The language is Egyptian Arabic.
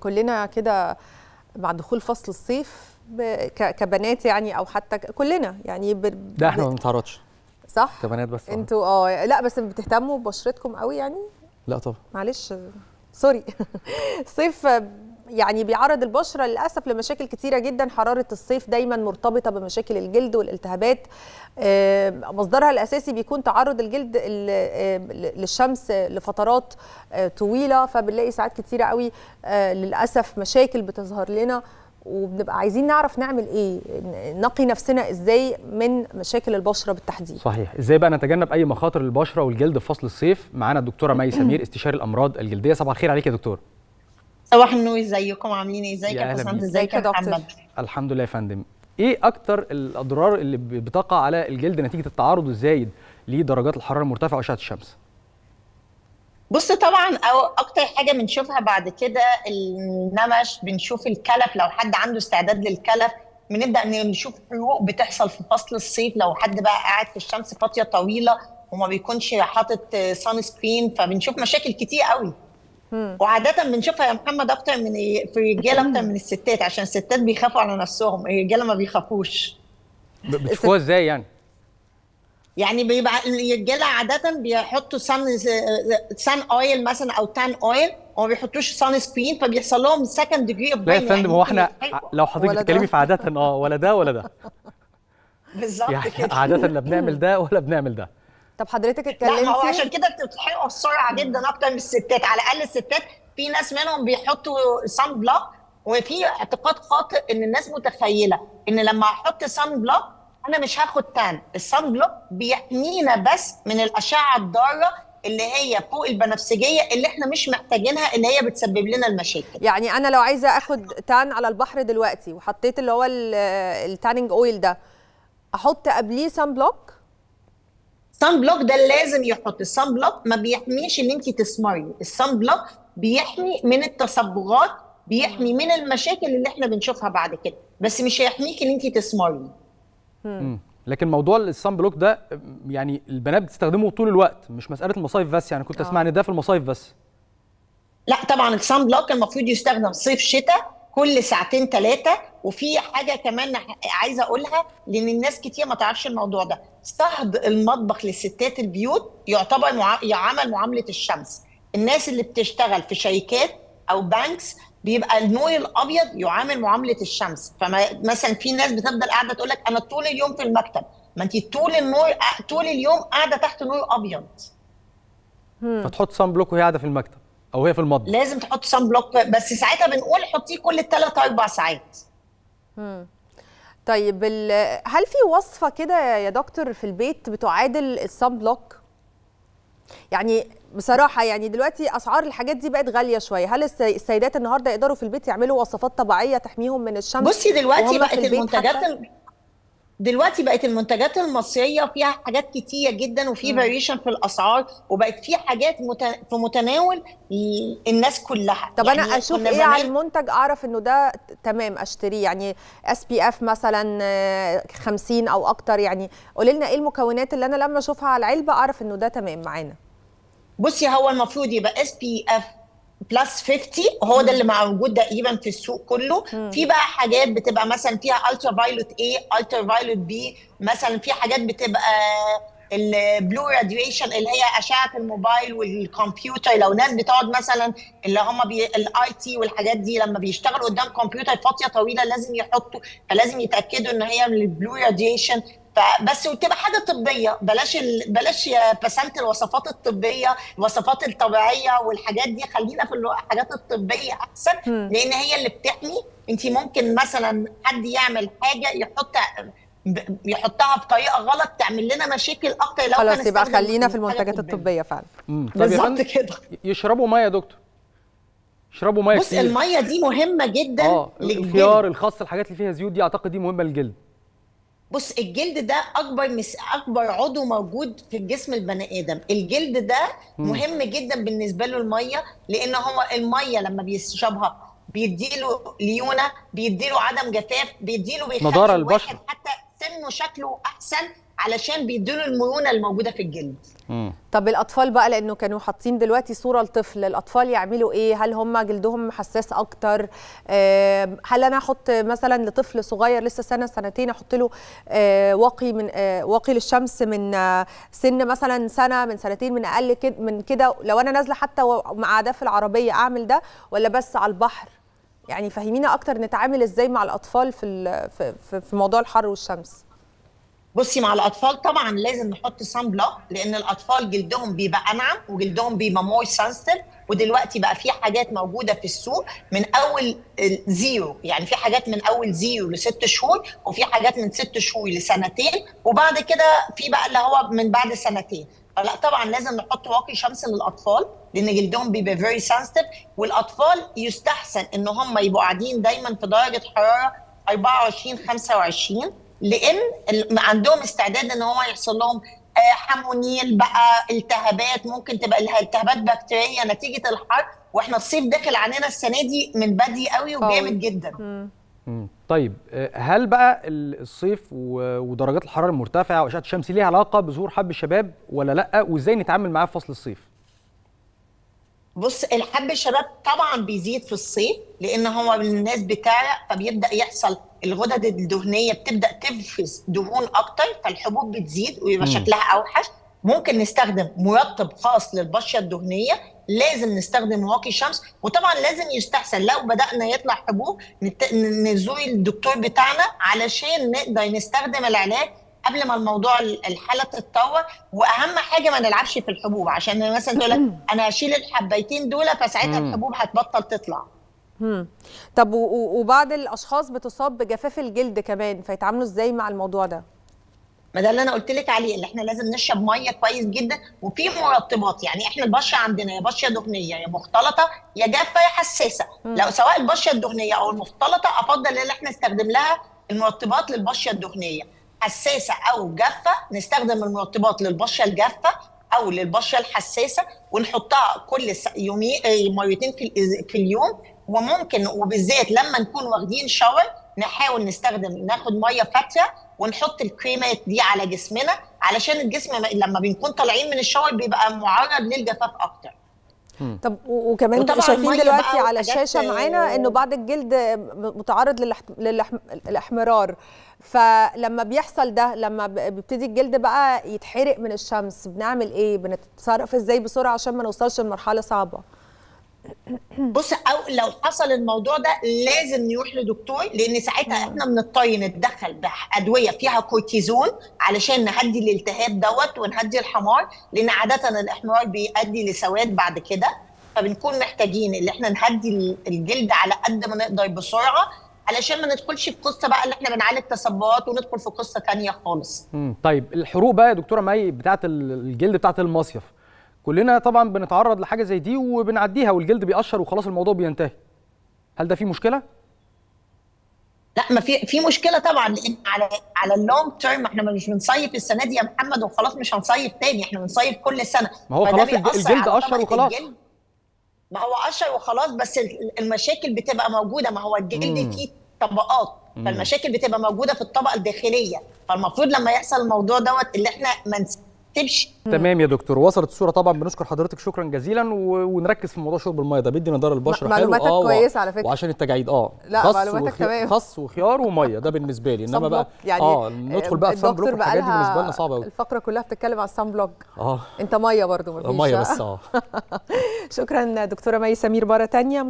كلنا كده مع دخول فصل الصيف ب- ك- كبنات يعني او حتى ك- كلنا يعني ب- ده احنا ب- ما بنتعرضش صح كبنات بس آه. انتوا اه لا بس بتهتموا ببشرتكم قوي يعني لا طبعا معلش سوري الصيف يعني بيعرض البشرة للأسف لمشاكل كتيرة جدا حرارة الصيف دايما مرتبطة بمشاكل الجلد والالتهابات آه، مصدرها الأساسي بيكون تعرض الجلد ال- آه، للشمس لفترات آه، طويلة فبنلاقي ساعات كتيرة قوي آه، للأسف مشاكل بتظهر لنا وبنبقى عايزين نعرف نعمل ايه نقي نفسنا ازاي من مشاكل البشرة بالتحديد صحيح ازاي بقى نتجنب اي مخاطر للبشره والجلد في فصل الصيف معانا الدكتوره مي سمير استشاري الامراض الجلديه صباح الخير عليك يا دكتور صباح النور ازيكم عاملين ايه ازيك يا يا أهلا بسنت بيك. ازيك ازيك يا يا دكتور؟ محمد الحمد لله يا فندم ايه اكتر الاضرار اللي ب- بتقع على الجلد نتيجه التعرض الزايد لدرجات الحراره المرتفعه واشعه الشمس بص طبعا او اكتر حاجه بنشوفها بعد كده النمش بنشوف الكلف لو حد عنده استعداد للكلف بنبدا نشوف حروق بتحصل في فصل الصيف لو حد بقى قاعد في الشمس فتره طويله وما بيكونش حاطط سان سكرين فبنشوف مشاكل كتير قوي وعادة بنشوفها يا محمد أكتر من في الرجالة أكتر من الستات عشان الستات بيخافوا على نفسهم الرجالة ما بيخافوش ب- بتشوفوها ازاي يعني يعني بيبقى الرجاله عاده بيحطوا سان سان اويل مثلا او تان اويل وما بيحطوش سان سكرين فبيحصل لهم سكند ديجري لا يا فندم هو احنا لو حضرتك ولا ده. بتتكلمي في عاده اه ولا ده ولا ده بالظبط يعني كده عاده لا بنعمل ده ولا بنعمل ده طب حضرتك لا ما هو اتكلمتي عشان كده بتتحرقوا بسرعه جدا اكتر من الستات على الاقل الستات في ناس منهم بيحطوا سان بلوك وفي اعتقاد خاطئ ان الناس متخيله ان لما احط سان بلوك انا مش هاخد تان السان بلوك بيحمينا بس من الاشعه الضاره اللي هي فوق البنفسجيه اللي احنا مش محتاجينها اللي هي بتسبب لنا المشاكل يعني انا لو عايزه اخد تان على البحر دلوقتي وحطيت اللي هو ال- التانينج اويل ده احط قبليه سان بلوك الصن بلوك ده لازم يحط الصن بلوك ما بيحميش ان انت تسمري الصن بلوك بيحمي من التصبغات بيحمي من المشاكل اللي احنا بنشوفها بعد كده بس مش هيحميك ان انت تسمري مم. لكن موضوع الصن بلوك ده يعني البنات بتستخدمه طول الوقت مش مساله المصايف بس يعني كنت اسمع ان ده في المصايف بس لا طبعا الصن بلوك المفروض يستخدم صيف شتاء كل ساعتين ثلاثة وفي حاجة كمان عايزة أقولها لأن الناس كتير ما تعرفش الموضوع ده صهد المطبخ للستات البيوت يعتبر مع... يعامل معاملة الشمس الناس اللي بتشتغل في شركات أو بانكس بيبقى النور الأبيض يعامل معاملة الشمس فمثلا في ناس بتفضل قاعدة تقول لك أنا طول اليوم في المكتب ما أنت طول النور طول اليوم قاعدة تحت نور أبيض فتحط صن بلوك وهي قاعده في المكتب او هي في المطبخ لازم تحط صن بلوك بس ساعتها بنقول حطيه كل ثلاث اربع ساعات طيب ال- هل في وصفه كده يا دكتور في البيت بتعادل السان بلوك يعني بصراحه يعني دلوقتي اسعار الحاجات دي بقت غاليه شويه هل الس- السيدات النهارده يقدروا في البيت يعملوا وصفات طبيعيه تحميهم من الشمس بصي دلوقتي وهم بقت في البيت المنتجات حتى؟ ال... دلوقتي بقت المنتجات المصريه فيها حاجات كتيره جدا وفي فاريشن في الاسعار وبقت في حاجات مت... في متناول ال- الناس كلها طب يعني انا اشوف كنا ايه على زمان- المنتج اعرف انه ده ت- تمام اشتريه يعني اس بي اف مثلا آه، 50 او اكتر يعني قولي لنا ايه المكونات اللي انا لما اشوفها على العلبه اعرف انه ده تمام معانا بصي هو المفروض يبقى اس بي اف بلس 50 هو ده اللي موجود تقريبا في السوق كله في بقى حاجات بتبقى مثلا فيها الترا فايلوت اي الترا فايلوت بي مثلا في حاجات بتبقى البلو راديويشن اللي هي اشعه الموبايل والكمبيوتر لو ناس بتقعد مثلا اللي هم الاي تي والحاجات دي لما بيشتغلوا قدام كمبيوتر فتره طويله لازم يحطوا فلازم يتاكدوا ان هي من البلو راديويشن فبس وتبقى حاجه طبيه بلاش ال... بلاش يا بسنت الوصفات الطبيه الوصفات الطبيعيه والحاجات دي خلينا في الحاجات الطبيه احسن لان هي اللي بتحمي انت ممكن مثلا حد يعمل حاجه يحط ب- يحطها بطريقه غلط تعمل لنا مشاكل اكتر لو خلاص كان يبقى استخدم خلينا في حاجة المنتجات طبية. الطبيه فعلا مم. طب يا بالظبط فندم كده يشربوا ميه يا دكتور يشربوا ميه بص كتير الميه دي مهمه جدا اه للجلد. الخيار الخس الحاجات اللي فيها زيوت دي اعتقد دي مهمه للجلد بص الجلد ده اكبر مس... اكبر عضو موجود في الجسم البني ادم الجلد ده مهم جدا بالنسبه له الميه لان هو الميه لما بيشربها بيديله ليونه بيديله عدم جفاف بيديله بيخلي نضارة الواحد للبشرة. حتى سنه شكله احسن علشان بيدوا المرونه الموجوده في الجلد مم. طب الاطفال بقى لانه كانوا حاطين دلوقتي صوره لطفل الاطفال يعملوا ايه هل هم جلدهم حساس اكتر آه، هل انا احط مثلا لطفل صغير لسه سنه سنتين احط له آه، واقي من آه، واقي للشمس من آه، سن مثلا سنه من سنتين من اقل كده من كده لو انا نازله حتى و- مع ده في العربيه اعمل ده ولا بس على البحر يعني فهمينا اكتر نتعامل ازاي مع الاطفال في ال- في في- في موضوع الحر والشمس بصي مع الاطفال طبعا لازم نحط سان بلوك لان الاطفال جلدهم بيبقى انعم وجلدهم بيبقى مور سنسيتيف ودلوقتي بقى في حاجات موجوده في السوق من اول زيرو يعني في حاجات من اول زيرو لست شهور وفي حاجات من ست شهور لسنتين وبعد كده في بقى اللي هو من بعد سنتين فلا طبعا لازم نحط واقي شمس للاطفال لان جلدهم بيبقى فيري سنسيتيف والاطفال يستحسن ان هم يبقوا قاعدين دايما في درجه حراره 24 25 لان ال- عندهم استعداد ان هو يحصل لهم آه، حمونيل بقى التهابات ممكن تبقى الالتهابات بكتيريه نتيجه الحر واحنا الصيف داخل علينا السنه دي من بدري قوي قوي. وجامد جدا مم. طيب آه، هل بقى ال- الصيف و- ودرجات الحراره المرتفعه واشعه الشمس ليها علاقه بظهور حب الشباب ولا لا وازاي نتعامل معاه في فصل الصيف بص الحب الشباب طبعا بيزيد في الصيف لان هو الناس بتعرق فبيبدا يحصل الغدد الدهنيه بتبدا تفرز دهون اكتر فالحبوب بتزيد ويبقى مم. شكلها اوحش ممكن نستخدم مرطب خاص للبشره الدهنيه لازم نستخدم واقي شمس وطبعا لازم يستحسن لو بدانا يطلع حبوب نت- نزور الدكتور بتاعنا علشان نقدر نستخدم العلاج قبل ما الموضوع الحاله تتطور واهم حاجه ما نلعبش في الحبوب عشان مثلا تقول لك انا هشيل الحبيتين دول فساعتها مم. الحبوب هتبطل تطلع مم. طب و- و- وبعض الاشخاص بتصاب بجفاف الجلد كمان فيتعاملوا ازاي مع الموضوع ده ما ده اللي انا قلت لك عليه اللي احنا لازم نشرب ميه كويس جدا وفي مرطبات يعني احنا البشره عندنا يا بشره دهنيه يا مختلطه يا جافه يا حساسه لو سواء البشره الدهنيه او المختلطه افضل ان احنا نستخدم لها المرطبات للبشره الدهنيه حساسه او جافه نستخدم المرطبات للبشره الجافه او للبشره الحساسه ونحطها كل س- يومين آه، مرتين في الأز- في اليوم وممكن وبالذات لما نكون واخدين شاور نحاول نستخدم ناخد ميه فاتره ونحط الكريمات دي على جسمنا علشان الجسم م- لما بنكون طالعين من الشاور بيبقى معرض للجفاف اكتر طب و- وكمان وطبعاً شايفين المية دلوقتي بقى على وحاجات، الشاشه معانا آه، انه بعض الجلد م- متعرض للأح- للأح- للاحمرار فلما بيحصل ده لما ب- بيبتدي الجلد بقى يتحرق من الشمس بنعمل ايه بنتصرف ازاي بسرعه عشان ما نوصلش لمرحله صعبه بص او لو حصل الموضوع ده لازم نروح لدكتور لان ساعتها احنا بنضطر نتدخل بادويه فيها كورتيزون علشان نهدي الالتهاب دوت ونهدي الحمار لان عاده الاحمرار بيؤدي لسواد بعد كده فبنكون محتاجين ان احنا نهدي الجلد على قد ما نقدر بسرعه علشان ما ندخلش في قصه بقى اللي احنا بنعالج تصبغات وندخل في قصه تانية خالص مم. طيب الحروق بقى يا دكتوره مي بتاعه ال- الجلد بتاعه المصيف كلنا طبعا بنتعرض لحاجه زي دي وبنعديها والجلد بيقشر وخلاص الموضوع بينتهي هل ده فيه مشكله لا ما في في مشكله طبعا لان على على اللونج تيرم احنا مش بنصيف السنه دي يا محمد وخلاص مش هنصيف تاني احنا بنصيف كل سنه ما هو فده خلاص الج- بيأثر الجلد على قشر طبقة وخلاص. الجلد. ما هو قشر وخلاص بس ال- المشاكل بتبقى موجوده ما هو الجلد مم. فيه طبقات فالمشاكل بتبقى موجوده في الطبقه الداخليه فالمفروض لما يحصل الموضوع دوت اللي احنا ما نسيبش تمام يا دكتور وصلت الصوره طبعا بنشكر حضرتك شكرا جزيلا و... ونركز في موضوع شرب الميه ده بيدي نضاره البشره م- حلو معلوماتك و- كويسة على فكرة. وعشان التجاعيد اه لا، خس معلوماتك وخيار- تمام. خس وخيار وميه ده بالنسبه لي انما صن بقى بلوك. يعني اه ندخل بقى في صن بلوك الدكتور والحاجات دي بقالها بالنسبه لنا صعبه قوي الفقره كلها بتتكلم على الصن بلوك اه انت ميه برضو مفيش ميه بس اه شكرا دكتوره مي سمير مره تانية